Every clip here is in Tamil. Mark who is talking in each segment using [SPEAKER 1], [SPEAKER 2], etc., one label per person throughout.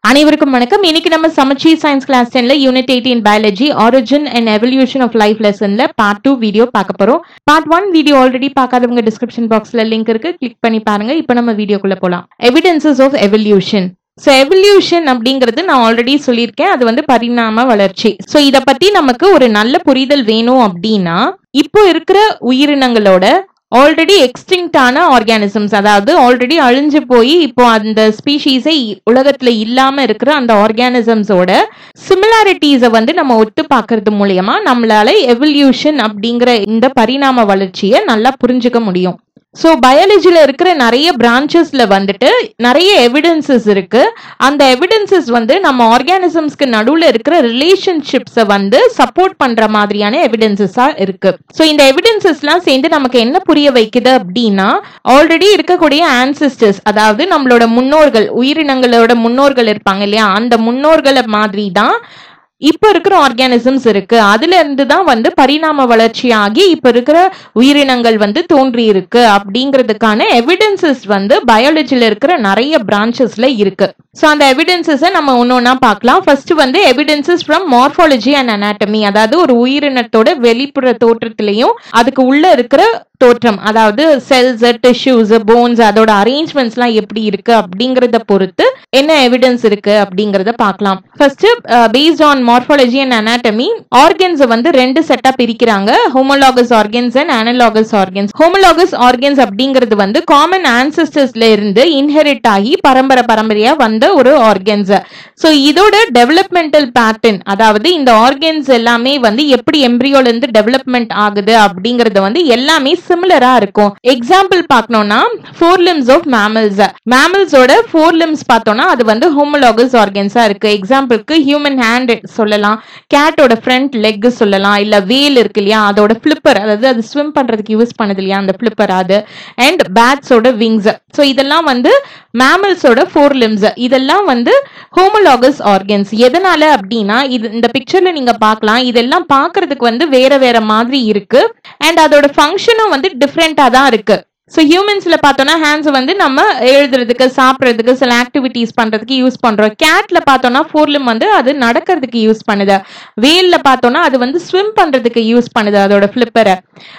[SPEAKER 1] அனைவருக்கும் வணக்கம் இன்னைக்கு நம்ம சமச்சி சயின்ஸ் கிளாஸ் டென்ல unit eighteen biology origin and evolution of life லெசன்ல பார்ட் டூ வீடியோ பார்க்க போறோம் பார்ட் ஒன் வீடியோ ஆல்ரெடி பார்க்காதவங்க டிஸ்கிரிப்ஷன் பாக்ஸ்ல லிங்க் இருக்கு கிளிக் பண்ணி பாருங்க இப்போ நம்ம வீடியோக்குள்ள போலாம் evidences of evolution so evolution அப்படிங்கிறது நான் ஆல்ரெடி சொல்லியிருக்கேன் அது வந்து பரிணாம வளர்ச்சி ஸோ இதை பத்தி நமக்கு ஒரு நல்ல புரிதல் வேணும் அப்படின்னா இப்போ இருக்கிற உயிரினங்களோட ஆல்ரெடி எக்ஸ்டிங்ட் ஆன ஆர்கானிசம்ஸ் அதாவது ஆல்ரெடி அழிஞ்சு போய் இப்போ அந்த ஸ்பீஷீஸே உலகத்துல இல்லாம இருக்கிற அந்த ஆர்கானிசம்ஸோட சிமிலாரிட்டிஸை வந்து நம்ம ஒத்து பார்க்கறது மூலியமா நம்மளால எவல்யூஷன் அப்படிங்கிற இந்த பரிணாம வளர்ச்சியை நல்லா புரிஞ்சுக்க முடியும் ஸோ பயாலஜியில் இருக்கிற நிறைய பிரான்ச்சஸ்ல வந்துட்டு நிறைய எவிடன்சஸ் இருக்கு அந்த எவிடன்சஸ் வந்து நம்ம ஆர்கானிசம்ஸ்க்கு நடுவில் இருக்கிற ரிலேஷன்ஷிப்ஸை வந்து சப்போர்ட் பண்ற மாதிரியான எவிடன்சஸா இருக்கு ஸோ இந்த எவிடன்சஸ்லாம் சேர்ந்து நமக்கு என்ன புரிய வைக்குது அப்படின்னா ஆல்ரெடி இருக்கக்கூடிய ஆன்சிஸ்டர்ஸ் அதாவது நம்மளோட முன்னோர்கள் உயிரினங்களோட முன்னோர்கள் இருப்பாங்க இல்லையா அந்த முன்னோர்களை மாதிரி தான் இப்ப இருக்கிற ஆர்கானிசம்ஸ் இருக்கு அதுல இருந்து தான் வந்து பரிணாம வளர்ச்சி ஆகி இப்ப இருக்கிற உயிரினங்கள் வந்து தோன்றி இருக்கு அப்படிங்கிறதுக்கான எவிடன்சஸ் வந்து பயாலஜில இருக்கிற நிறைய பிரான்ச்சஸ்ல இருக்கு ஸோ அந்த எவிடன்சஸை நம்ம ஒன்று ஒன்றா பார்க்கலாம் ஃபர்ஸ்ட் வந்து evidences from morphology and anatomy அதாவது ஒரு உயிரினத்தோட வெளிப்புற தோற்றத்திலையும் அதுக்கு உள்ள இருக்கிற தோற்றம் அதாவது செல்ஸ் டிஷ்யூஸ் போன்ஸ் அதோட அரேஞ்ச்மெண்ட்ஸ்லாம் எப்படி இருக்கு அப்படிங்கறத பொறுத்து என்ன எவிடன்ஸ் இருக்கு அப்படிங்கறத பார்க்கலாம் first based on morphology and anatomy organs வந்து ரெண்டு செட்டா பிரிக்கிறாங்க homologous organs and analogous organs homologous organs அப்படிங்கிறது வந்து காமன் ஆன்சஸ்டர்ஸ்ல இருந்து இன்ஹெரிட் ஆகி பரம்பரை பரம்பரையா வந்த ஒரு ஆர்கன்ஸ் ஸோ இதோட டெவலப்மெண்டல் பேட்டர்ன் அதாவது இந்த ஆர்கன்ஸ் எல்லாமே வந்து எப்படி எம்ப்ரியோல இருந்து டெவலப்மெண்ட் ஆகுது அப்படிங்கறது வந்து எல்லாமே சிமிலரா இருக்கும் எக்ஸாம்பிள் பார்க்கணும்னா ஃபோர் லிம்ஸ் ஆஃப் மேமல்ஸ் மேமல்ஸோட ஃபோர் லிம்ஸ் பார்த்தோம்னா அது வந்து ஹோமோலாகஸ் ஆர்கன்ஸா இருக்கு எக்ஸாம்பிளுக்கு ஹியூமன் ஹேண்ட் சொல்லலாம் கேட்டோட ஃப்ரண்ட் லெக் சொல்லலாம் இல்ல வேல் இருக்கு இல்லையா அதோட ஃபிளிப்பர் அதாவது அது ஸ்விம் பண்றதுக்கு யூஸ் பண்ணுது இல்லையா அந்த ஃபிளிப்பர் அது அண்ட் பேட்ஸோட விங்ஸ் ஸோ இதெல்லாம் வந்து மேமல்ஸோட ஃபோர் லிம்ஸ் இதெல்லாம் வந்து ஹோமோலாகஸ் ஆர்கன்ஸ் எதனால அப்படின்னா இது இந்த பிக்சர்ல நீங்க பார்க்கலாம் இதெல்லாம் பார்க்கிறதுக்கு வந்து வேற வேற மாதிரி இருக்கு அண்ட் அதோட ஃபங்க்ஷனும் வந்து டிஃப்ரெண்டா தான் இருக்கு ஸோ ஹியூமன்ஸ்ல பார்த்தோம்னா ஹேண்ட்ஸ் வந்து நம்ம எழுதுறதுக்கு சாப்பிட்றதுக்கு சில ஆக்டிவிட்டீஸ் பண்றதுக்கு யூஸ் பண்றோம் கேட்ல பார்த்தோம்னா ஃபோர்லிம் வந்து அது நடக்கிறதுக்கு யூஸ் பண்ணுது வேல்ல பார்த்தோம்னா அது வந்து ஸ்விம் பண்றதுக்கு யூஸ் பண்ணுது அதோட ஃபிளிப்பரை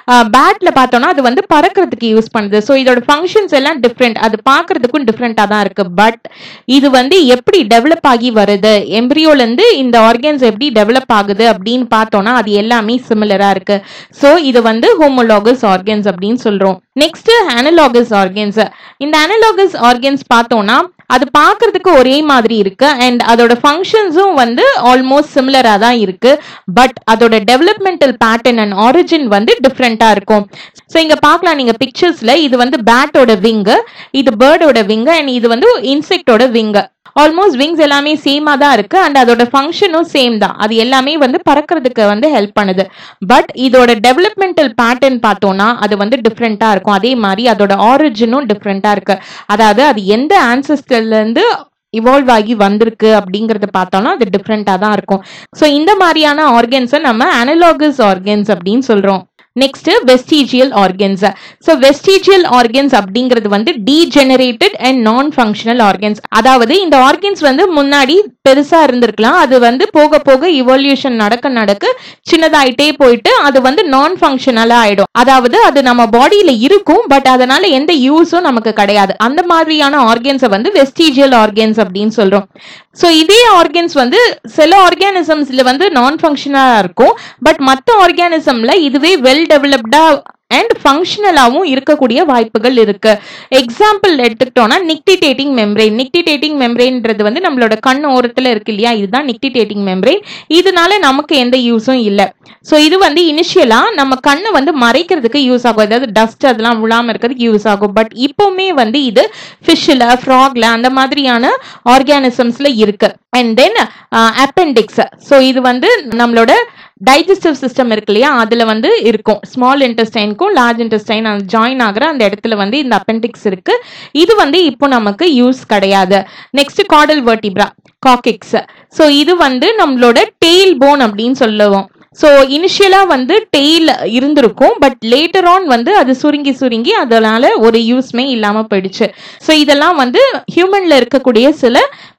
[SPEAKER 1] பேட்ல பார்த்தோம்னா அது வந்து பறக்கிறதுக்கு யூஸ் பண்ணுது ஸோ இதோட ஃபங்க்ஷன்ஸ் எல்லாம் டிஃப்ரெண்ட் அது பார்க்கறதுக்கும் டிஃப்ரெண்டா தான் இருக்கு பட் இது வந்து எப்படி டெவலப் ஆகி வருது எம்ப்ரியோல இருந்து இந்த ஆர்கன்ஸ் எப்படி டெவலப் ஆகுது அப்படின்னு பார்த்தோம்னா அது எல்லாமே சிமிலரா இருக்கு ஸோ இது வந்து ஹோமோலாகஸ் ஆர்கன்ஸ் அப்படின்னு சொல்றோம் நெக்ஸ்ட் அனலாகஸ் ஆர்கன்ஸ் இந்த அனலாகஸ் ஆர்கன்ஸ் பார்த்தோம்னா அது பார்க்கறதுக்கு ஒரே மாதிரி இருக்கு அண்ட் அதோட ஃபங்க்ஷன்ஸும் வந்து ஆல்மோஸ்ட் சிமிலரா தான் இருக்கு பட் அதோட டெவலப்மெண்டல் பேட்டர்ன் அண்ட் ஆரிஜின் வந்து டிஃப்ரெண்டா இருக்கும் ஸோ இங்க பார்க்கலாம் நீங்க பிக்சர்ஸ்ல இது வந்து பேட்டோட விங்கு இது பேர்டோட விங்கு அண்ட் இது வந்து இன்செக்டோட விங்கு ஆல்மோஸ்ட் விங்ஸ் எல்லாமே சேமா தான் இருக்கு அண்ட் அதோட ஃபங்க்ஷனும் சேம் தான் அது எல்லாமே வந்து பறக்கிறதுக்கு வந்து ஹெல்ப் பண்ணுது பட் இதோட டெவலப்மெண்டல் பேட்டர்ன் பார்த்தோம்னா அது வந்து டிஃப்ரெண்டா இருக்கும் அதே மாதிரி அதோட ஆரிஜினும் டிஃப்ரெண்டா இருக்கு அதாவது அது எந்த ஆன்சஸ்டர்ல இருந்து இவால்வ் ஆகி வந்திருக்கு அப்படிங்கறத பார்த்தோம்னா அது டிஃப்ரெண்டா தான் இருக்கும் ஸோ இந்த மாதிரியான ஆர்கன்ஸை நம்ம அனலாகஸ் ஆர்கன்ஸ் அப்படின்னு சொல்றோம் next vestigial organs so vestigial organs அப்படிங்கிறது வந்து degenerated and non functional organs அதாவது இந்த ஆர்கன்ஸ் வந்து முன்னாடி பெருசா இருந்திருக்கலாம் அது வந்து போக போக இவல்யூஷன் நடக்க நடக்க சின்னதாயிட்டே போயிட்டு அது வந்து நான் ஃபங்க்ஷனலா ஆயிடும் அதாவது அது நம்ம பாடியில இருக்கும் பட் அதனால எந்த யூஸும் நமக்கு கிடையாது அந்த மாதிரியான ஆர்கன்ஸை வந்து வெஸ்டீஜியல் ஆர்கன்ஸ் அப்படின்னு சொல்றோம் ஸோ இதே ஆர்கன்ஸ் வந்து சில ஆர்கானிசம்ஸ்ல வந்து நான் ஃபங்க்ஷனலா இருக்கும் பட் மற்ற ஆர்கானிசம்ல இதுவே வெல் டெவலப்டா அண்ட் ஃபங்க்ஷனலாகவும் இருக்கக்கூடிய வாய்ப்புகள் இருக்கு எக்ஸாம்பிள் எடுத்துக்கிட்டோம்னா நிக்டிடேட்டிங் மெம்ப்ரெயின் நிக்டிடேட்டிங் மெம்ப்ரெயின்ன்றது வந்து நம்மளோட கண் ஓரத்தில் இருக்கு இல்லையா இதுதான் நிக்டிடேட்டிங் மெம்ப்ரெயின் இதனால நமக்கு எந்த யூஸும் இல்லை ஸோ இது வந்து இனிஷியலா நம்ம கண்ணை வந்து மறைக்கிறதுக்கு யூஸ் ஆகும் அதாவது டஸ்ட் அதெல்லாம் விழாம இருக்கிறதுக்கு யூஸ் ஆகும் பட் இப்போவுமே வந்து இது ஃபிஷ்ல ஃப்ராக்ல அந்த மாதிரியான ஆர்கானிசம்ஸ்ல இருக்கு அண்ட் தென் அப்பெண்டிக்ஸ் ஸோ இது வந்து நம்மளோட டைஜஸ்டிவ் சிஸ்டம் இருக்கு இல்லையா அதுல வந்து இருக்கும் ஸ்மால் இன்டெஸ்டைனுக்கும் லார்ஜ் இன்டெஸ்டைன் ஜாயின் ஆகிற அந்த இடத்துல வந்து இந்த அப்பெண்டிக்ஸ் இருக்கு இது வந்து இப்போ நமக்கு யூஸ் கிடையாது next caudal vertebra coccyx so இது வந்து நம்மளோட டெய்ல் போன் அப்படின்னு சொல்லுவோம் ஸோ இனிஷியலா வந்து டெய்ல் இருந்திருக்கும் பட் லேட்டர் ஆன் வந்து அது சுருங்கி சுருங்கி அதனால ஒரு யூஸ்மே இல்லாம போயிடுச்சு ஸோ இதெல்லாம் வந்து ஹியூமன்ல இருக்கக்கூடிய சில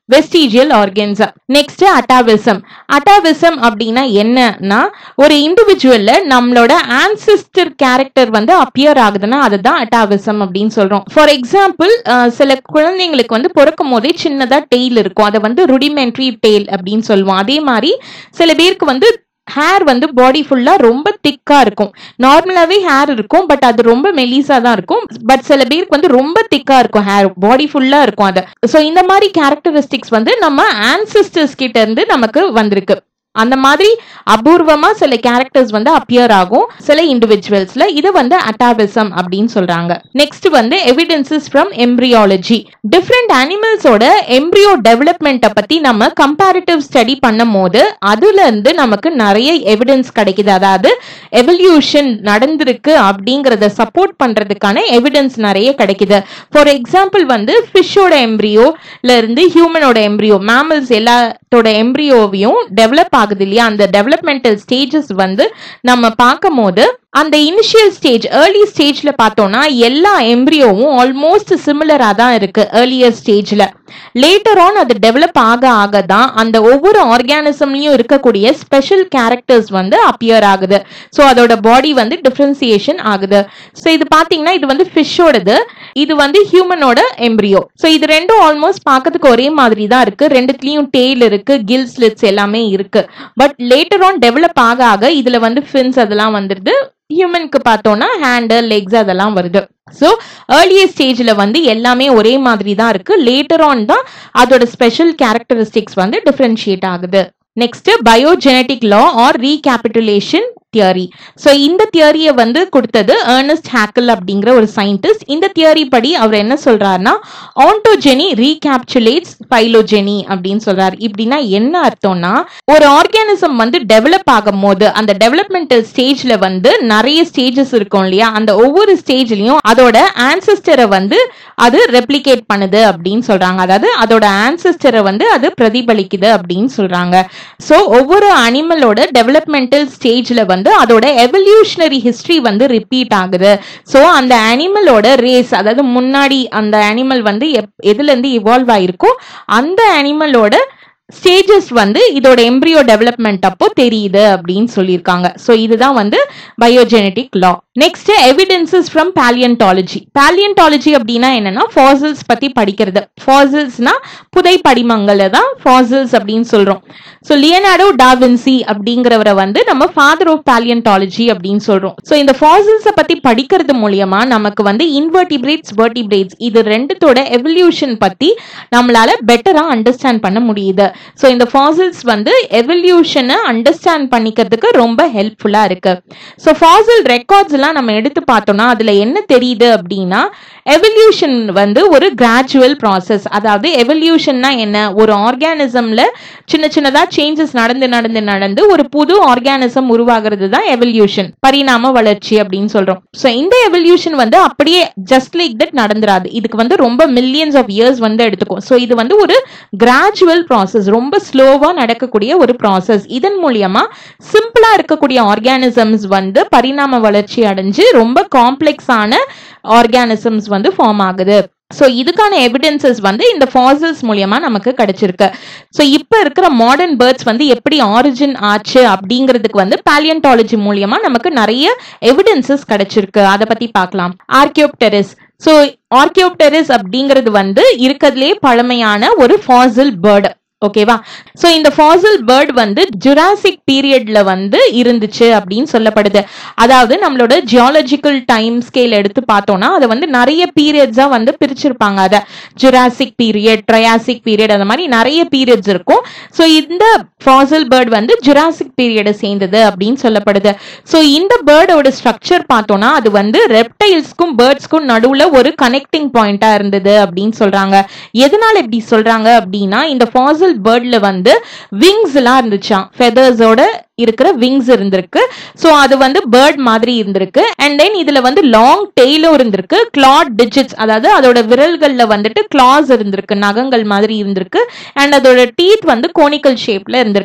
[SPEAKER 1] vestigial organs next atavism atavism அப்படின்னா என்னன்னா ஒரு இண்டிவிஜுவல்ல நம்மளோட ஆன்சிஸ்டர் கேரக்டர் வந்து அப்பியர் ஆகுதுன்னா அதுதான் அட்டாவிசம் அப்படின்னு சொல்றோம் ஃபார் எக்ஸாம்பிள் சில குழந்தைங்களுக்கு வந்து பிறக்கும் போதே சின்னதா டெய்ல் இருக்கும் அதை வந்து ருடிமெண்ட்ரி டெய்ல் அப்படின்னு சொல்லுவோம் அதே மாதிரி சில பேருக்கு வந்து ஹேர் வந்து பாடி ஃபுல்லா ரொம்ப திக்கா இருக்கும் நார்மலாவே ஹேர் இருக்கும் பட் அது ரொம்ப மெலிசா தான் இருக்கும் பட் சில பேருக்கு வந்து ரொம்ப திக்கா இருக்கும் ஹேர் பாடி ஃபுல்லா இருக்கும் அது ஸோ இந்த மாதிரி கேரக்டரிஸ்டிக்ஸ் வந்து நம்ம ஆன்சிஸ்டர்ஸ் கிட்ட இருந்து நமக்கு வந்திருக்கு அந்த மாதிரி அபூர்வமா சில கேரக்டர்ஸ் வந்து அப்பியர் ஆகும் சில இண்டிவிஜுவல்ஸ்ல இது வந்து அட்டாபிசம் அப்படின்னு சொல்றாங்க நெக்ஸ்ட் வந்து எவிடன்சஸ் ஃப்ரம் எம்ப்ரியாலஜி டிஃப்ரெண்ட் அனிமல்ஸோட எம்ப்ரியோ டெவலப்மெண்ட்டை பத்தி நம்ம கம்பேரிட்டிவ் ஸ்டடி பண்ணும் போது அதுல இருந்து நமக்கு நிறைய எவிடன்ஸ் கிடைக்குது அதாவது எவல்யூஷன் நடந்திருக்கு அப்படிங்கறத சப்போர்ட் பண்றதுக்கான எவிடன்ஸ் நிறைய கிடைக்குது ஃபார் எக்ஸாம்பிள் வந்து ஃபிஷ்ஷோட எம்ப்ரியோல இருந்து ஹியூமனோட எம்ப்ரியோ மேமல்ஸ் எல்லாத்தோட எம்ப்ரியோவையும் டெவலப் ஆகுது இல்லையா அந்த டெவலப்மெண்டல் ஸ்டேஜஸ் வந்து நம்ம பார்க்கும் போது அந்த இனிஷியல் ஸ்டேஜ் ஏர்லி ஸ்டேஜ்ல பார்த்தோம்னா எல்லா எம்ப்ரியோவும் ஆல்மோஸ்ட் சிமிலரா தான் இருக்கு ஏர்லியர் ஸ்டேஜ்ல லேட்டர் ஆன் அது டெவலப் ஆக ஆக தான் அந்த ஒவ்வொரு ஆர்கானிசம்லயும் இருக்கக்கூடிய ஸ்பெஷல் கேரக்டர்ஸ் வந்து அப்பியர் ஆகுது ஸோ அதோட பாடி வந்து டிஃபரன்சியேஷன் ஆகுது ஸோ இது பாத்தீங்கன்னா இது வந்து ஃபிஷ்ஷோடது இது வந்து ஹியூமனோட எம்ப்ரியோ ஸோ இது ரெண்டும் ஆல்மோஸ்ட் பார்க்கறதுக்கு ஒரே மாதிரி தான் இருக்கு ரெண்டுத்துலயும் டெய்ல் இருக்கு கில் ஸ்லிட்ஸ் எல்லாமே இருக்கு பட் லேட்டர் ஆன் டெவலப் ஆக ஆக இதுல வந்து ஃபின்ஸ் அதெல்லாம் வந்துருது ஹியூமனுக்கு பார்த்தோம்னா ஹேண்டு லெக்ஸ் அதெல்லாம் வருது ஸோ ஏர்லியர் ஸ்டேஜில் வந்து எல்லாமே ஒரே மாதிரி தான் இருக்கு லேட்டர் ஆன் தான் அதோட ஸ்பெஷல் கேரக்டரிஸ்டிக்ஸ் வந்து டிஃப்ரென்ஷியேட் ஆகுது next biogenetic law or recapitulation theory so இந்த தியரியை வந்து கொடுத்தது ஏர்னஸ்ட் ஹேக்கல் அப்படிங்கிற ஒரு சயின்டிஸ்ட் இந்த தியரி படி அவர் என்ன சொல்றாருன்னா ஆன்டோஜெனி ரீகேப்சுலேட்ஸ் பைலோஜெனி அப்படின்னு சொல்றாரு இப்படின்னா என்ன அர்த்தம்னா ஒரு ஆர்கானிசம் வந்து டெவலப் ஆகும் போது அந்த டெவலப்மெண்டல் ஸ்டேஜ்ல வந்து நிறைய ஸ்டேஜஸ் இருக்கும் இல்லையா அந்த ஒவ்வொரு ஸ்டேஜ்லயும் அதோட ஆன்சிஸ்டரை வந்து அது ரெப்ளிகேட் பண்ணுது அப்படின்னு சொல்றாங்க அதாவது அதோட ஆன்சிஸ்டரை வந்து அது பிரதிபலிக்குது அப்படின்னு சொல்றாங்க ஸோ ஒவ்வொரு அனிமலோட டெவலப்மெண்டல் ஸ்டேஜ்ல வந்து அதோட எவல்யூஷனரி ஹிஸ்டரி வந்து ரிப்பீட் ஆகுது ஸோ அந்த அனிமலோட ரேஸ் அதாவது முன்னாடி அந்த அனிமல் வந்து எப்- எதுல இருந்து இவால்வ் ஆயிருக்கோ அந்த அனிமலோட ஸ்டேஜஸ் வந்து இதோட எம்ப்ரியோ டெவலப்மெண்ட் அப்போ தெரியுது அப்படின்னு சொல்லியிருக்காங்க ஸோ இதுதான் வந்து biogenetic law next evidences from palaeontology palaeontology அப்படின்னா என்னன்னா ஃபாசில்ஸ் பத்தி படிக்கிறது ஃபாசில்ஸ்னா புதை படிமங்களை தான் ஃபாசில்ஸ் அப்படின்னு சொல்றோம் ஸோ லியனார்டோ டாவின்சி அப்படிங்கிறவரை வந்து நம்ம ஃபாதர் ஆஃப் பேலியன்டாலஜி அப்படின்னு சொல்றோம் ஸோ இந்த ஃபாசில்ஸை பத்தி படிக்கிறது மூலியமா நமக்கு வந்து இன்வெர்டிபிரேட்ஸ் வெர்டிபிரேட்ஸ் இது ரெண்டுத்தோட எவல்யூஷன் பத்தி நம்மளால பெட்டரா அண்டர்ஸ்டாண்ட் பண்ண முடியுது ஸோ இந்த ஃபாசில்ஸ் வந்து எவல்யூஷனை அண்டர்ஸ்டாண்ட் பண்ணிக்கிறதுக்கு ரொம்ப ஹெல்ப்ஃபுல்லா இருக்கு ஸோ ஃபாசில் ரெக்கார்ட்ஸ் எல்லாம் நம்ம எடுத்து பார்த்தோம்னா அதுல என்ன தெரியுது அப்படின்னா எவல்யூஷன் வந்து ஒரு கிராஜுவல் ப்ராசஸ் அதாவது எவல்யூஷன்னா என்ன ஒரு ஆர்கானிசம்ல சின்ன சின்னதா சேஞ்சஸ் நடந்து நடந்து நடந்து ஒரு புது ஆர்கானிசம் உருவாகிறது தான் எவல்யூஷன் பரிணாம வளர்ச்சி அப்படின்னு சொல்றோம் ஸோ இந்த எவல்யூஷன் வந்து அப்படியே ஜஸ்ட் லைக் தட் நடந்துராது இதுக்கு வந்து ரொம்ப மில்லியன்ஸ் ஆஃப் இயர்ஸ் வந்து எடுத்துக்கும் ஸோ இது வந்து ஒரு கிராஜுவல் ப்ராசஸ் ரொம்ப ஸ்லோவா நடக்கக்கூடிய ஒரு ப்ராசஸ் இதன் மூலியமா சிம்பிளா இருக்கக்கூடிய ஆர்கானிசம்ஸ் வந்து பரிணாம வளர்ச்சி அடைஞ்சு ரொம்ப காம்ப்ளெக்ஸான ஆர்கானிசம்ஸ் வந்து ஃபார்ம் ஆகுது ஸோ இதுக்கான எவிடன்சஸ் வந்து இந்த ஃபாசில்ஸ் மூலியமா நமக்கு கிடைச்சிருக்கு ஸோ இப்போ இருக்கிற மாடர்ன் பேர்ட்ஸ் வந்து எப்படி ஆரிஜின் ஆச்சு அப்படிங்கிறதுக்கு வந்து பேலியன்டாலஜி மூலியமா நமக்கு நிறைய எவிடன்சஸ் கிடைச்சிருக்கு அதை பத்தி பார்க்கலாம் ஆர்கியோப்டெரிஸ் ஸோ ஆர்கியோப்டெரிஸ் அப்படிங்கிறது வந்து இருக்கிறதுலே பழமையான ஒரு ஃபாசில் பேர்டு ஓகேவா சோ இந்த ஃபாசில் பேர்ட் வந்து ஜுராசிக் பீரியட்ல வந்து இருந்துச்சு அப்படின்னு சொல்லப்படுது அதாவது நம்மளோட ஜியாலஜிக்கல் டைம் ஸ்கேல் எடுத்து பார்த்தோம்னா அதை வந்து நிறைய பீரியட்ஸா வந்து பிரிச்சிருப்பாங்க அதை ஜுராசிக் பீரியட் ட்ரையாசிக் பீரியட் அந்த மாதிரி நிறைய பீரியட்ஸ் இருக்கும் சோ இந்த ஃபாசில் பேர்ட் வந்து ஜுராசிக் பீரியடை சேர்ந்தது அப்படின்னு சொல்லப்படுது சோ இந்த பேர்டோட ஸ்ட்ரக்சர் பார்த்தோம்னா அது வந்து ரெப்டைல்ஸ்க்கும் பேர்ட்ஸ்க்கும் நடுவுல ஒரு கனெக்டிங் பாயிண்டா இருந்தது அப்படின்னு சொல்றாங்க எதனால இப்படி சொல்றாங்க அப்படின்னா இந்த ஃபாசில் பேர்ட்ல வந்து விங்ஸ் எல்லாம் இருந்துச்சாம் ஃபெதர்ஸோட இருக்கிற விங்ஸ் இருந்திருக்கு ஸோ அது வந்து பேர்ட் மாதிரி இருந்திருக்கு அண்ட் தென் இதுல வந்து லாங் டெய்லும் இருந்திருக்கு கிளாட் டிஜிட்ஸ் அதாவது அதோட விரல்கள்ல வந்துட்டு கிளாஸ் இருந்திருக்கு நகங்கள் மாதிரி இருந்திருக்கு அண்ட் அதோட டீத் வந்து கோனிக்கல் ஷேப்ல இருந்திருக்கு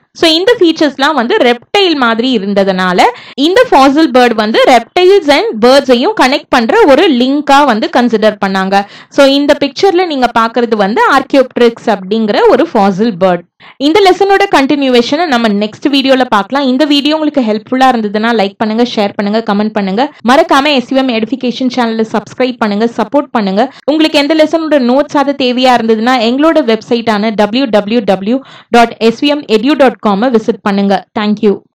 [SPEAKER 1] ஸோ இந்த ஃபீச்சர்ஸ்லாம் வந்து ரெப்டைல் மாதிரி இருந்ததுனால இந்த ஃபாசில் பேர்ட் வந்து ரெப்டைல்ஸ் அண்ட் பேர்ட்ஸையும் கனெக்ட் பண்ற ஒரு லிங்கா வந்து கன்சிடர் பண்ணாங்க ஸோ இந்த பிக்சர்ல நீங்க பாக்குறது வந்து ஆர்கியோப்ட்ரிக்ஸ் அப்படிங்கிற ஒரு ஃபாசில் பேர்ட் இந்த லெசனோட கண்டினியூவேஷனை நம்ம நெக்ஸ்ட் வீடியோல பார்க்கலாம் இந்த வீடியோ உங்களுக்கு ஹெல்ப்ஃபுல்லா இருந்ததுன்னா லைக் பண்ணுங்க ஷேர் பண்ணுங்க கமெண்ட் பண்ணுங்க மறக்காம எஸ்விஎம் எடுஃபிகேஷன் சேனலை சப்ஸ்கிரைப் பண்ணுங்க சப்போர்ட் பண்ணுங்க உங்களுக்கு எந்த லெசனோட நோட்ஸ் அது தேவையா இருந்ததுன்னா எங்களோட வெப்சைட்டான W W W dot SVM edu dot காமை விசிட் பண்ணுங்க தேங்க்யூ